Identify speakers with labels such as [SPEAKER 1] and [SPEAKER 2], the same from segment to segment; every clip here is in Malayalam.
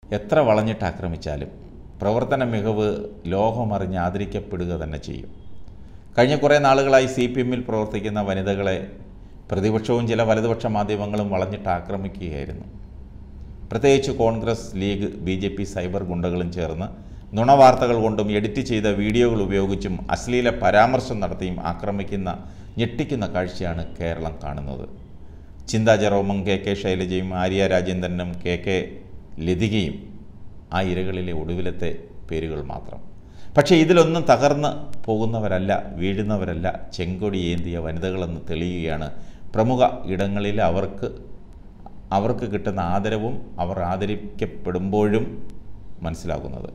[SPEAKER 1] എത്ര വളഞ്ഞിട്ട് ആക്രമിച്ചാലും പ്രവർത്തന മികവ് ലോകമറിഞ്ഞ് ആദരിക്കപ്പെടുക തന്നെ ചെയ്യും കഴിഞ്ഞ കുറേ നാളുകളായി സി പി എമ്മിൽ പ്രവർത്തിക്കുന്ന വനിതകളെ പ്രതിപക്ഷവും ചില വലതുപക്ഷ മാധ്യമങ്ങളും വളഞ്ഞിട്ട് ആക്രമിക്കുകയായിരുന്നു പ്രത്യേകിച്ച് Congress League B J P cyber ഗുണ്ടകളും ചേർന്ന് നുണവാർത്തകൾ കൊണ്ടും എഡിറ്റ് ചെയ്ത വീഡിയോകൾ ഉപയോഗിച്ചും അശ്ലീല പരാമർശം നടത്തിയും ആക്രമിക്കുന്ന ഞെട്ടിക്കുന്ന കാഴ്ചയാണ് കേരളം കാണുന്നത് ചിന്താ ജെറോമും കെ കെ ശൈലജയും ആര്യ രാജേന്ദ്രനും കെ കെ ലതികയും ആ ഇരകളിലെ ഒടുവിലത്തെ പേരുകൾ മാത്രം പക്ഷേ ഇതിലൊന്നും തകർന്ന് പോകുന്നവരല്ല വീഴുന്നവരല്ല ചെങ്കൊടി ഏന്തിയ വനിതകളെന്ന് തെളിയുകയാണ് പ്രമുഖ ഇടങ്ങളിൽ അവർക്ക് അവർക്ക് കിട്ടുന്ന ആദരവും അവർ ആദരിക്കപ്പെടുമ്പോഴും മനസ്സിലാകുന്നത്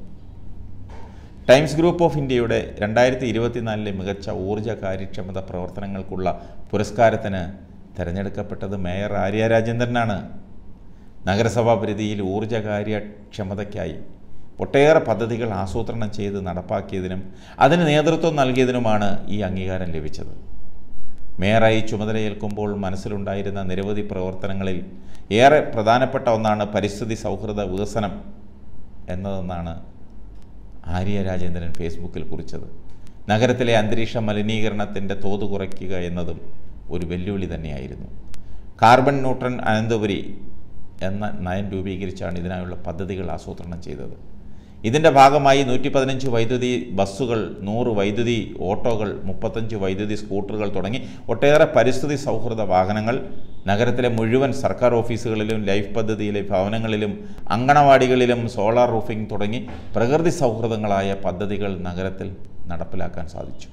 [SPEAKER 1] ടൈംസ് ഗ്രൂപ്പ് ഓഫ് ഇന്ത്യയുടെ രണ്ടായിരത്തി ഇരുപത്തിനാലിലെ മികച്ച ഊർജ്ജ കാര്യക്ഷമത പ്രവർത്തനങ്ങൾക്കുള്ള പുരസ്കാരത്തിന് തിരഞ്ഞെടുക്കപ്പെട്ടത് മേയർ ആര്യ രാജേന്ദ്രനാണ് നഗരസഭാ പരിധിയിൽ ഊർജ്ജ കാര്യക്ഷമതയ്ക്കായി ഒട്ടേറെ പദ്ധതികൾ ആസൂത്രണം ചെയ്ത് നടപ്പാക്കിയതിനും അതിന് നേതൃത്വം നൽകിയതിനുമാണ് ഈ അംഗീകാരം ലഭിച്ചത് മേയറായി ചുമതലയേൽക്കുമ്പോൾ മനസ്സിലുണ്ടായിരുന്ന നിരവധി പ്രവർത്തനങ്ങളിൽ ഏറെ പ്രധാനപ്പെട്ട ഒന്നാണ് പരിസ്ഥിതി സൗഹൃദ വികസനം എന്നതെന്നാണ് ആര്യ രാജേന്ദ്രൻ ഫേസ്ബുക്കിൽ കുറിച്ചത് നഗരത്തിലെ അന്തരീക്ഷ മലിനീകരണത്തിൻ്റെ തോത് കുറയ്ക്കുക എന്നതും ഒരു വെല്ലുവിളി തന്നെയായിരുന്നു കാർബൺ ന്യൂട്രൺ അനന്തപുരി എന്ന നയം രൂപീകരിച്ചാണ് ഇതിനായുള്ള പദ്ധതികൾ ആസൂത്രണം ചെയ്തത് ഇതിൻ്റെ ഭാഗമായി നൂറ്റി പതിനഞ്ച് വൈദ്യുതി ബസ്സുകൾ നൂറ് വൈദ്യുതി ഓട്ടോകൾ മുപ്പത്തഞ്ച് വൈദ്യുതി സ്കൂട്ടറുകൾ തുടങ്ങി ഒട്ടേറെ പരിസ്ഥിതി സൗഹൃദ വാഹനങ്ങൾ നഗരത്തിലെ മുഴുവൻ സർക്കാർ ഓഫീസുകളിലും ലൈഫ് പദ്ധതിയിലെ ഭവനങ്ങളിലും അങ്കണവാടികളിലും സോളാർ റൂഫിംഗ് തുടങ്ങി പ്രകൃതി സൗഹൃദങ്ങളായ പദ്ധതികൾ നഗരത്തിൽ നടപ്പിലാക്കാൻ സാധിച്ചു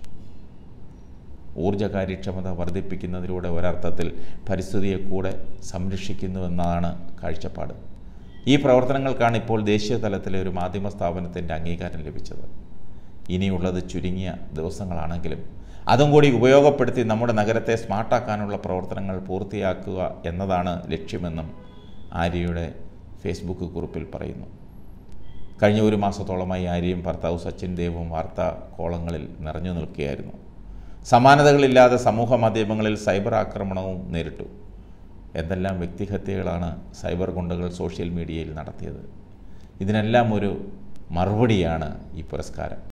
[SPEAKER 1] ഊർജ്ജ കാര്യക്ഷമത വർദ്ധിപ്പിക്കുന്നതിലൂടെ ഒരർത്ഥത്തിൽ പരിസ്ഥിതിയെ കൂടെ സംരക്ഷിക്കുന്നുവെന്നതാണ് കാഴ്ചപ്പാട് ഈ പ്രവർത്തനങ്ങൾക്കാണ് ഇപ്പോൾ ദേശീയ തലത്തിലെ ഒരു മാധ്യമ സ്ഥാപനത്തിൻ്റെ അംഗീകാരം ലഭിച്ചത് ഇനിയുള്ളത് ചുരുങ്ങിയ ദിവസങ്ങളാണെങ്കിലും അതും കൂടി ഉപയോഗപ്പെടുത്തി നമ്മുടെ നഗരത്തെ സ്മാർട്ടാക്കാനുള്ള പ്രവർത്തനങ്ങൾ പൂർത്തിയാക്കുക എന്നതാണ് ലക്ഷ്യമെന്നും ആര്യയുടെ ഫേസ്ബുക്ക് കുറിപ്പിൽ പറയുന്നു കഴിഞ്ഞ ഒരു മാസത്തോളമായി ആര്യയും ഭർത്താവ് സച്ചിൻ ദേവും വാർത്താ കോളങ്ങളിൽ നിറഞ്ഞു നിൽക്കുകയായിരുന്നു സമാനതകളില്ലാതെ സമൂഹ മാധ്യമങ്ങളിൽ സൈബർ ആക്രമണവും നേരിട്ടു എന്തെല്ലാം വ്യക്തിഹത്യകളാണ് സൈബർ ഗുണ്ടകൾ സോഷ്യൽ മീഡിയയിൽ നടത്തിയത് ഇതിനെല്ലാം ഒരു മറുപടിയാണ് ഈ പുരസ്കാരം